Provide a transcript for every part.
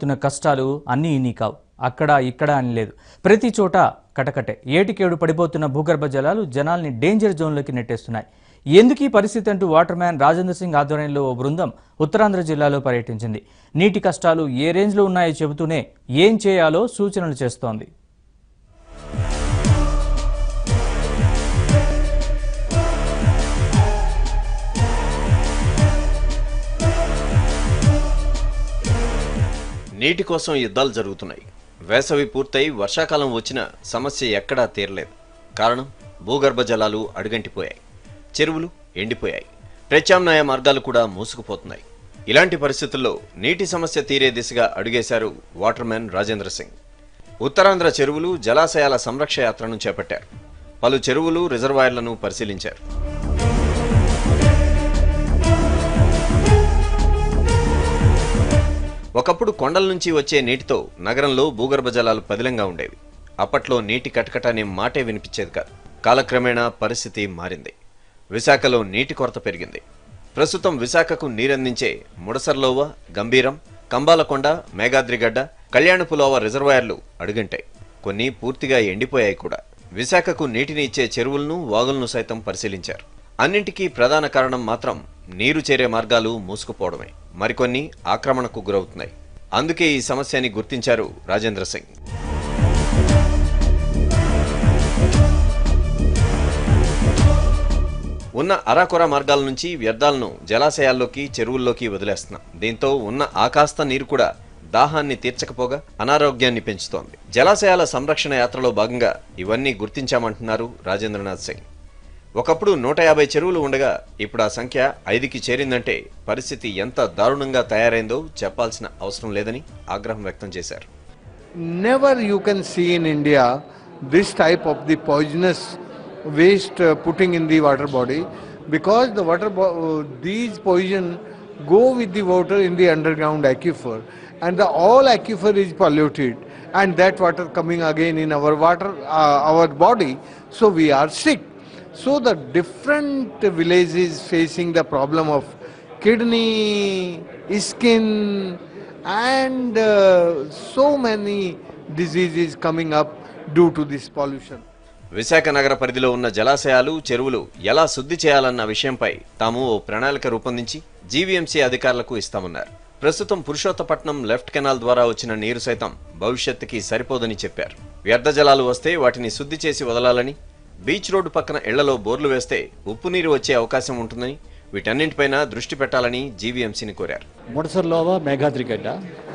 పడుతున్న కష్టాలు అన్నీ ఇన్ని కావు అక్కడ ఇక్కడ అని లేదు ప్రతి చోట కటకటే ఏటికేడు పడిపోతున్న భూగర్భ జలాలు జనాల్ని డేంజర్ జోన్లోకి నెట్టేస్తున్నాయి ఎందుకు ఈ పరిస్థితి అంటూ వాటర్ మ్యాన్ రాజేంద్ర సింగ్ ఆధ్వర్యంలో ఓ బృందం ఉత్తరాంధ్ర జిల్లాలో పర్యటించింది నీటి కష్టాలు ఏ రేంజ్లో ఉన్నాయో చెబుతూనే ఏం చేయాలో సూచనలు చేస్తోంది నీటి కోసం యుద్ధాలు జరుగుతున్నాయి వేసవి పూర్తయి వర్షాకాలం వచ్చినా సమస్య ఎక్కడా తీరలేదు కారణం భూగర్భ జలాలు అడుగంటిపోయాయి చెరువులు ఎండిపోయాయి ప్రత్యామ్నాయ మార్గాలు కూడా మూసుకుపోతున్నాయి ఇలాంటి పరిస్థితుల్లో నీటి సమస్య తీరే దిశగా అడుగేశారు వాటర్మెన్ రాజేంద్ర సింగ్ ఉత్తరాంధ్ర చెరువులు జలాశయాల సంరక్ష యాత్రను చేపట్టారు పలు చెరువులు రిజర్వాయర్లను పరిశీలించారు ఒకప్పుడు కొండల నుంచి వచ్చే నీటితో నగరంలో భూగర్భ జలాలు పదిలంగా ఉండేవి అప్పట్లో నీటి కటకట అనే మాటే వినిపించేది కాదు కాలక్రమేణా పరిస్థితి మారింది విశాఖలో నీటి కొరత పెరిగింది ప్రస్తుతం విశాఖకు నీరందించే ముడసర్లోవ గంభీరం కంబాలకొండ మేఘాద్రిగడ్డ కళ్యాణపులోవ రిజర్వాయర్లు అడుగంటాయి కొన్ని పూర్తిగా ఎండిపోయాయి కూడా విశాఖకు నీటిని ఇచ్చే చెరువులను వాగులను సైతం పరిశీలించారు అన్నింటికీ ప్రధాన కారణం మాత్రం నీరు చేరే మార్గాలు మూసుకుపోవడమే మరికొన్ని ఆక్రమణకు గురవుతున్నాయి అందుకే ఈ సమస్యని గుర్తించారు రాజేంద్ర సింగ్ ఉన్న అరాకొర మార్గాల నుంచి వ్యర్థాలను జలాశయాల్లోకి చెరువుల్లోకి వదిలేస్తున్నాం దీంతో ఉన్న ఆకాస్త నీరు కూడా దాహాన్ని తీర్చకపోగా అనారోగ్యాన్ని పెంచుతోంది జలాశయాల సంరక్షణ యాత్రలో భాగంగా ఇవన్నీ గుర్తించామంటున్నారు రాజేంద్రనాథ్ సింగ్ ఒకప్పుడు నూట యాభై చెరువులు ఉండగా ఇప్పుడు ఆ సంఖ్య ఐదుకి చేరిందంటే పరిస్థితి ఎంత దారుణంగా తయారైందో చెప్పాల్సిన అవసరం లేదని ఆగ్రహం వ్యక్తం చేశారు never you can see in India this type of the poisonous waste uh, putting in the water body because the water bo- uh, these poison go with the water in the underground aquifer and the all aquifer is polluted and that water coming again in our water uh, our body so we are sick so the different villages facing the problem of kidney skin and uh, so many diseases coming up due to this pollution. Visakha నగర పరిధిలో ఉన్న జలాశయాలు చెరువులు ఎలా శుద్ధి చేయాలన్న విషయంపై తాము ఓ ప్రణాళిక రూపొందించి జీవీఎంసీ అధికారులకు ఇస్తామన్నారు ప్రస్తుతం పురుషోత్తపట్నం లెఫ్ట్ కెనాల్ ద్వారా వచ్చిన నీరు సైతం భవిష్యత్తుకి సరిపోదని చెప్పారు వ్యర్థ జలాలు వస్తే వాటిని శుద్ధి చేసి వదలాలని బీచ్ రోడ్డు పక్కన ఇళ్లలో బోర్లు వేస్తే ఉప్పు నీరు వచ్చే అవకాశం ఉంటుందని వీటన్నింటిపైన దృష్టి పెట్టాలని జీవీఎంసీని కోరారు ముడసర్లోవ మేఘాద్రిగడ్డ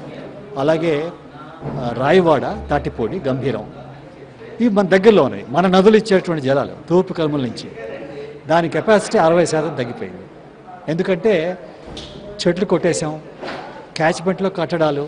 అలాగే ఆ, రాయవాడ తాటిపూడి గంభీరం ఇవి మన దగ్గరలో ఉన్నాయి మన నదులు ఇచ్చేటువంటి జలాలు తూర్పు కర్మల నుంచి దాని కెపాసిటీ అరవై శాతం తగ్గిపోయింది ఎందుకంటే చెట్లు కొట్టేశాం క్యాచ్మెంట్లో కట్టడాలు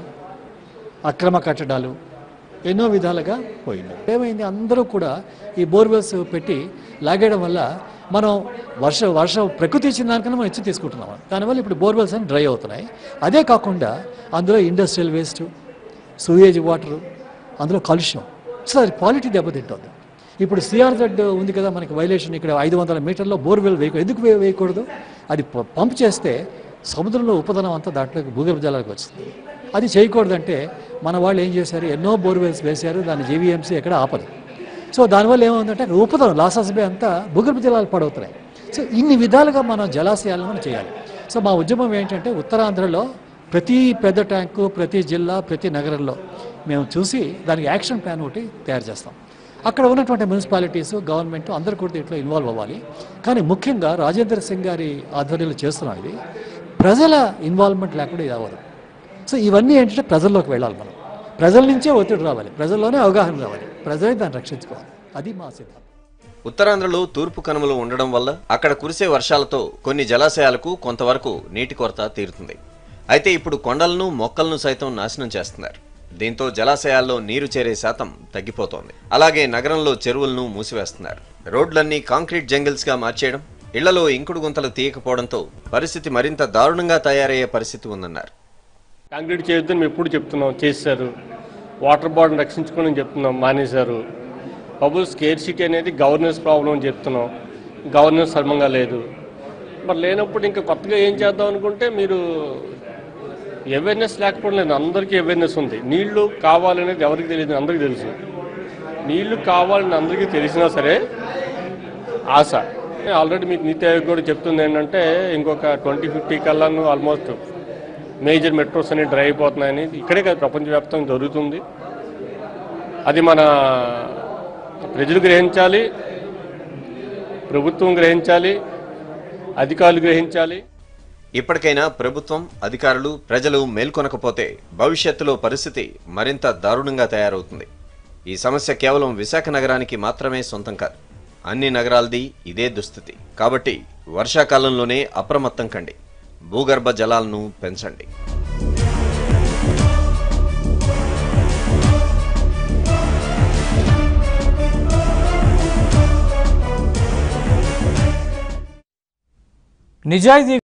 అక్రమ కట్టడాలు ఎన్నో విధాలుగా పోయింది ఏమైంది అందరూ కూడా ఈ బోర్వెల్స్ పెట్టి లాగేయడం వల్ల మనం వర్ష వర్ష ప్రకృతి ఇచ్చిన దానికన్నా మనం ఇచ్చి తీసుకుంటున్నాం దానివల్ల ఇప్పుడు బోర్వెల్స్ అని డ్రై అవుతున్నాయి అదే కాకుండా అందులో ఇండస్ట్రియల్ వేస్ట్ సూయేజ్ వాటర్ అందులో కాలుష్యం సో అది క్వాలిటీ దెబ్బతింటుంది ఇప్పుడు సిఆర్జెడ్ ఉంది కదా మనకి వైలేషన్ ఇక్కడ ఐదు వందల మీటర్లో బోర్వెల్ వేయకూడదు ఎందుకు వే- వేయకూడదు అది ప- పంప్ చేస్తే సముద్రంలో ఉపదనం అంతా దాంట్లోకి భూగర్భ జలాలకు వస్తుంది అది చేయకూడదంటే మన వాళ్ళు ఏం చేశారు ఎన్నో బోర్వెల్స్ వేశారు దాని జీవీఎంసీ ఎక్కడ ఆపదు సో దానివల్ల ఏమవుతుందంటే ఉపదనం లాసెస్ బే అంతా భూగర్భ జలాలు పాడవుతున్నాయి సో ఇన్ని విధాలుగా మనం జలాశయాలను మనం చేయాలి సో మా ఉద్యమం ఏంటంటే ఉత్తరాంధ్రలో ప్రతి పెద్ద ట్యాంకు ప్రతి జిల్లా ప్రతి నగరంలో మేము చూసి దానికి యాక్షన్ ప్లాన్ ఒకటి తయారు చేస్తాం అక్కడ ఉన్నటువంటి మున్సిపాలిటీస్ గవర్నమెంట్ అందరూ కూడా దీంట్లో ఇన్వాల్వ్ అవ్వాలి కానీ ముఖ్యంగా రాజేంద్ర సింగ్ గారి ఆధ్వర్యంలో చేస్తున్నాం ఇది ప్రజల ఇన్వాల్వ్మెంట్ లేకుండా ఇది అవ్వదు సో ఇవన్నీ ఏంటంటే ప్రజల్లోకి వెళ్ళాలి మనం ప్రజల నుంచే ఒత్తిడి రావాలి ప్రజల్లోనే అవగాహన రావాలి ప్రజలే దాన్ని రక్షించుకోవాలి అది మా సిద్ధాంతం ఉత్తరాంధ్రలో తూర్పు కనుమలు ఉండడం వల్ల అక్కడ కురిసే వర్షాలతో కొన్ని జలాశయాలకు కొంతవరకు నీటి కొరత తీరుతుంది అయితే ఇప్పుడు కొండలను మొక్కలను సైతం నాశనం చేస్తున్నారు దీంతో జలాశయాల్లో నీరు చేరే శాతం తగ్గిపోతోంది అలాగే నగరంలో చెరువులను మూసివేస్తున్నారు రోడ్లన్నీ కాంక్రీట్ జంగిల్స్ గా మార్చేయడం ఇళ్లలో ఇంకుడు గుంతలు తీయకపోవడంతో పరిస్థితి మరింత దారుణంగా తయారయ్యే పరిస్థితి ఉందన్నారు కాంక్రీట్ చేయొద్దని మేము ఎప్పుడు చెప్తున్నాం చేశారు వాటర్ బాడీని రక్షించుకోని చెప్తున్నాం మానేశారు బబుల్ స్కేర్ సిటీ అనేది గవర్నెన్స్ ప్రాబ్లం అని చెప్తున్నాం గవర్నెన్స్ సర్మంగా లేదు మరి లేనప్పుడు ఇంకా కొత్తగా ఏం చేద్దాం అనుకుంటే మీరు అవేర్నెస్ లేకపోవడం లేదు అందరికీ అవేర్నెస్ ఉంది నీళ్లు కావాలనేది ఎవరికి తెలియదు అందరికీ తెలుసు నీళ్లు కావాలని అందరికీ తెలిసినా సరే ఆశ ఆల్రెడీ మీకు నీతి ఆయోగ్ కూడా చెప్తుంది ఏంటంటే ఇంకొక ట్వంటీ ఫిఫ్టీ కల్లాను ఆల్మోస్ట్ మేజర్ మెట్రోస్ అన్ని డ్రై అయిపోతున్నాయని ఇక్కడే కాదు ప్రపంచవ్యాప్తంగా జరుగుతుంది అది మన ప్రజలు గ్రహించాలి ప్రభుత్వం గ్రహించాలి అధికారులు గ్రహించాలి ఇప్పటికైనా ప్రభుత్వం అధికారులు ప్రజలు మేల్కొనకపోతే భవిష్యత్తులో పరిస్థితి మరింత దారుణంగా తయారవుతుంది ఈ సమస్య కేవలం విశాఖ నగరానికి మాత్రమే సొంతం కాదు అన్ని నగరాలది ఇదే దుస్థితి కాబట్టి వర్షాకాలంలోనే అప్రమత్తం కండి భూగర్భ జలాలను పెంచండి నిజాయితీ